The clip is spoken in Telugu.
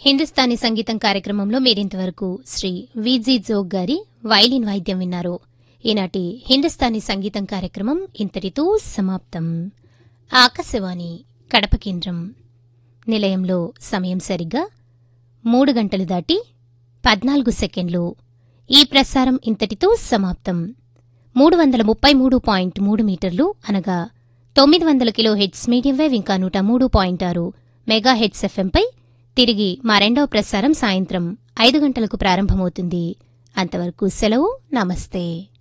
హిందుస్థానీ సంగీతం కార్యక్రమంలో మీరింతవరకు శ్రీ విజీ జోగ్ గారి వైలిన్ వాయిద్యం విన్నారు ఈనాటి హిందుస్థానీ సంగీతం కార్యక్రమం ఇంతటితో సమాప్తం ఆకాశవాణి కడప కేంద్రం నిలయంలో సమయం సరిగ్గా మూడు గంటలు దాటి పద్నాలుగు సెకండ్లు ఈ ప్రసారం ఇంతటితో సమాప్తం మూడు వందల ముప్పై మూడు పాయింట్ మూడు మీటర్లు అనగా తొమ్మిది వందల కిలో హెడ్స్ మీడియం వేవ్ ఇంకా నూట మూడు పాయింట్ ఆరు మెగా హెడ్స్ ఎఫ్ఎంపై తిరిగి మా రెండవ ప్రసారం సాయంత్రం ఐదు గంటలకు ప్రారంభమవుతుంది అంతవరకు సెలవు నమస్తే